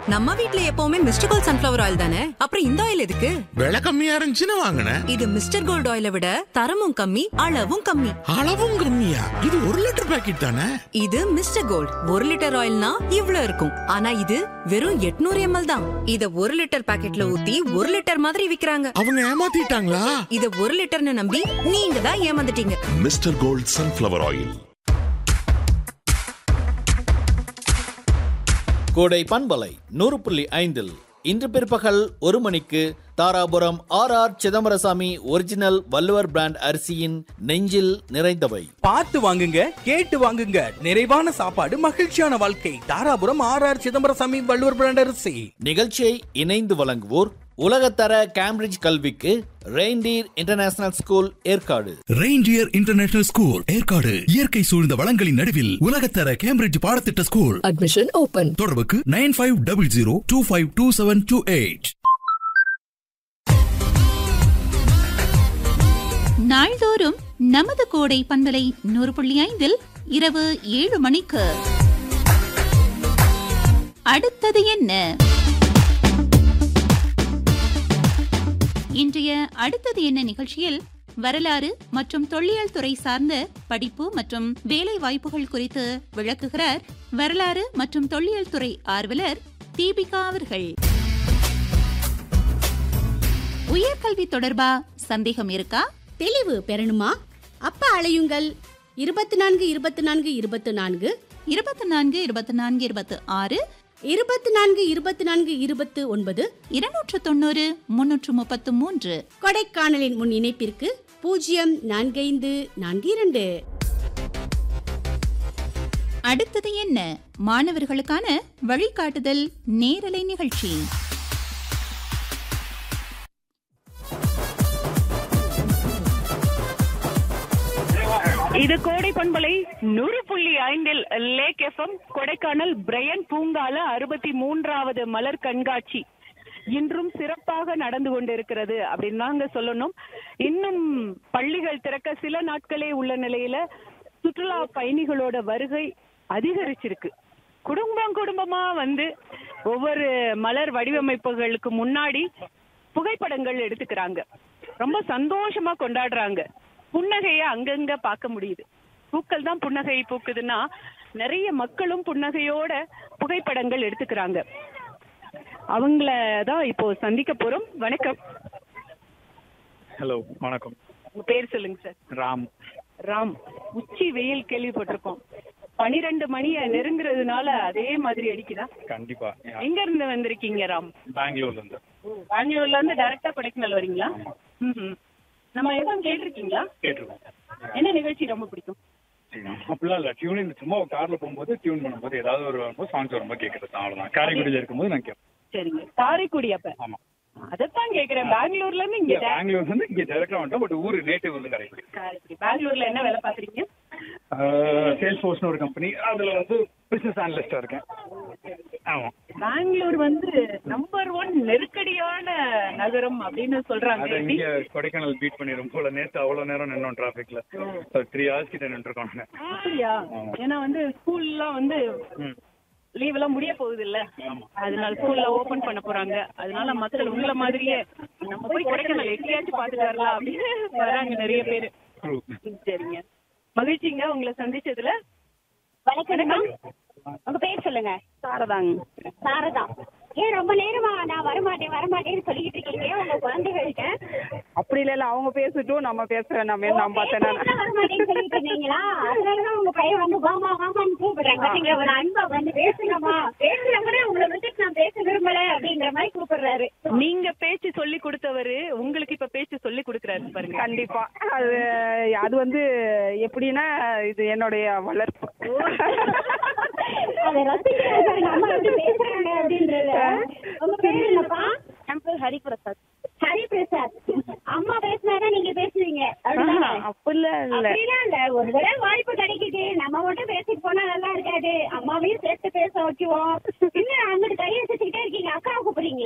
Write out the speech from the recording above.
நம்ம வீட்ல எப்பவுமே மிஸ்டர் கோல்ட் சன்ஃபிளவர் ஆயில் தானே அப்புறம் இந்த ஆயில் எதுக்கு விலை கம்மியா இருந்துச்சுன்னு வாங்கினேன் இது மிஸ்டர் கோல்ட் ஆயிலை விட தரமும் கம்மி அளவும் கம்மி அளவும் கம்மியா இது ஒரு லிட்டர் பாக்கெட் தானே இது மிஸ்டர் கோல்ட் ஒரு லிட்டர் ஆயில்னா இவ்ளோ இருக்கும் ஆனா இது வெறும் 800 எம்எல் தான் இத ஒரு லிட்டர் பாக்கெட்ல ஊத்தி ஒரு லிட்டர் மாதிரி விக்கிறாங்க அவங்க ஏமாத்திட்டாங்களா இத ஒரு லிட்டர்னு நம்பி நீங்க தான் ஏமாந்துட்டீங்க mister gold sunflower oil Kodai பண்பலை நூறு புள்ளி ஐந்தில் இன்று பிற்பகல் ஒரு மணிக்கு Dharapuram R R Chidambarasamy original Valluvar brand அரிசியின் நெஞ்சில் நிறைந்தவை பார்த்து வாங்குங்க கேட்டு வாங்குங்க நிறைவான சாப்பாடு மகிழ்ச்சியான வாழ்க்கை Dharapuram R R Chidambarasamy Valluvar brand அரிசி நிகழ்ச்சியை இணைந்து வழங்குவோர் உலகத்தர கேம்பிரிட்ஜ் கல்விக்கு reindeer international school Yercaud reindeer international school Yercaud இயற்கை சூழ்ந்த வளங்களின் நடுவில் உலகத்தர கேம்பிரிட்ஜ் பாடத்திட்ட ஸ்கூல் அட்மிஷன் ஓபன் தொடர்புக்கு nine five double zero two five two seven two eight நாள்தோறும் நமது கோடை பண்பலை நூறு புள்ளி ஐந்தில் இரவு ஏழு மணிக்கு அடுத்தது என்ன இன்றைய அடுத்தது என்ன நிகழ்ச்சியில் வரலாறு மற்றும் தொல்லியல் துறை சார்ந்த படிப்பு மற்றும் வேலை வாய்ப்புகள் குறித்து விளக்குகிறார் வரலாறு மற்றும் தொல்லியல் துறை ஆர்வலர் தீபிகா அவர்கள் உயர்கல்வி தொடர்பா சந்தேகம் இருக்கா தெளிவு பெறணுமா அப்ப அலையுங்கள் இருபத்தி நான்கு இருபத்தி நான்கு இருபத்தி நான்கு இருபத்தி நான்கு இருபத்தி நான்கு இருபத்தி ஆறு இருபத்தி நான்கு இருபத்தி நான்கு இருபத்து ஒன்பது இருநூற்று தொண்ணூறு முன்னூற்று முப்பத்து மூன்று கொடைக்கானலின் முன் இணைப்பிற்கு பூஜ்ஜியம் நான்கைந்து நான்கு இரண்டு அடுத்தது என்ன மாணவர்களுக்கான வழிகாட்டுதல் நேரலை நிகழ்ச்சி இது கோடை பண்பலை நூறு புள்ளி ஐந்தில் லேக் எஃப்எம் கொடைக்கானல் பிரையன் பூங்கால அறுபத்தி மூன்றாவது மலர் கண்காட்சி இன்றும் சிறப்பாக நடந்து கொண்டிருக்கிறது அப்படின்னு தாங்க சொல்லணும் இன்னும் பள்ளிகள் திறக்க சில நாட்களே உள்ள நிலையில சுற்றுலா பயணிகளோட வருகை அதிகரிச்சிருக்கு குடும்பம் குடும்பமா வந்து ஒவ்வொரு மலர் வடிவமைப்புகளுக்கு முன்னாடி புகைப்படங்கள் எடுத்துக்கிறாங்க ரொம்ப சந்தோஷமா கொண்டாடுறாங்க புன்னகைய அங்கங்க பார்க்க முடியுது பூக்கள் தான் புன்னகை பூக்குதுன்னா நிறைய மக்களும் புன்னகையோட புகைப்படங்கள் எடுத்துக்கிறாங்க அவங்கள தான் இப்போ சந்திக்க போறோம் வணக்கம் ஹலோ வணக்கம் உங்க பேர் சொல்லுங்க சார் ராம் ராம் உச்சி வெயில் கேள்விப்பட்டிருக்கோம் பனிரெண்டு மணிய நெருங்குறதுனால அதே மாதிரி அடிக்குதா கண்டிப்பா எங்க இருந்து வந்திருக்கீங்க ராம் பெங்களூர்ல இருந்து பெங்களூர்ல இருந்து டைரக்டா கொடைக்கானல் வரீங்களா ம்ஹும். நம்ம எதுவும் கேட்டிருக்கீங்களா கேட்டிருக்கோம் என்ன நிகழ்ச்சி ரொம்ப பிடிக்கும் அப்படிலாம் இல்ல டியூனிங் சும்மா கார்ல போகும்போது டியூன் பண்ணும்போது ஏதாவது ஒரு வரும்போது சாங்ஸ் வரும்போது கேட்கறது தான் அவ்வளவுதான் காரைக்குடியில இருக்கும்போது நான் கேட்பேன் சரிங்க காரைக்குடி அப்ப ஆமா அதைத்தான் கேக்குறேன் பெங்களூர்ல இருந்து இங்க டே- பெங்களூர்ல இருந்து இங்க டேரக்டா வந்துட்டோம் பட் ஊரு நேட்டிவ் வந்து காரைக்குடி காரைக்குடி பெங்களூர்ல என்ன வேலை பாக்குறீங்க சேல்ஸ் ஃபோர்ஸ்னு ஒரு கம்பெனி அதுல வந்து பிசினஸ் அனலிஸ்டா இருக்கேன் ஆமா பெங்களூர் வந்து நம்பர் ஒன் நெருக்கடியான நகரம் அப்படின்னு சொல்றாங்க அது எப்படி? இங்க கொடைக்கானல் பீட் பண்ணிரும் போல நேத்து அவ்வளவு நேரம் நின்னோம் டிராபிக்ல த்ரீ ஹவர்ஸ் கிட்ட நின்று இருக்கோம் அப்படியா ஏன்னா வந்து ஸ்கூல்லாம் வந்து லீவ் எல்லாம் முடிய போகுது இல்ல அதனால ஸ்கூல்ல ஓபன் பண்ண போறாங்க அதனால மக்கள் உங்கள மாதிரியே நம்ம போய் கொடைக்கானல் எட்டியாச்சும் பாத்துட்டு வரலாம் அப்படின்னு வராங்க நிறைய பேரு சரிங்க மகிழ்ச்சிங்க உங்களை சந்திச்சதுல வணக்கம் உங்க பேர் சொல்லுங்க சாரதாங்க சாரதா ஏன் ரொம்ப நேரமா நான் வரமாட்டேன் வரமாட்டேன்னு சொல்லிட்டு இருக்கீங்க உங்க குழந்தைகள்கிட்ட அப்படி இல்ல இல்ல அவங்க பேசட்டும் நம்ம பேச நம்ம நான் பார்த்தேன் நான். வரமாட்டேன்னு சொல்லிட்டு இருந்தீங்களா அதனாலதான் உங்க பையன் வந்து வாமா வாமான்னு கூப்பிடுறாங்க பாத்தீங்களா ஒரு அன்பா வந்து பேசுங்கம்மா பேசுற கூட உங்களை விட்டுட்டு நான் பேச விரும்பல அப்படிங்கிற மாதிரி கூப்பிடுறாரு நீங்க பேச்சு சொல்லி கொடுத்தவரு உங்களுக்கு இப்ப பேச்சு சொல்லி கொடுக்கறாரு பாருங்க கண்டிப்பா அது அது வந்து எப்படின்னா இது என்னுடைய வளர்ப்பு அதை ரசிக்கிறேன் பாருங்க அம்மா எப்படி பேசுறாங்க அப்படின்றத உங்க பேர் என்னப்பா என் பேர் ஹரிபிரசாத் ஹரிபிரசாத் அம்மா பேசினாதான் நீங்க பேசுவீங்க அப்படிதானே? அப்படிலாம் இல்ல அப்படிலாம் இல்ல ஒரு தடவை வாய்ப்பு கிடைக்குது நம்ம மட்டும் பேசிட்டு போனா நல்லா இருக்காது அம்மாவையும் சேர்த்து பேச வைக்குவோம் இன்னும் அங்கிட்டு கையை வச்சுக்கிட்டே இருக்கீங்க அக்காவை கூப்பிடுறீங்களா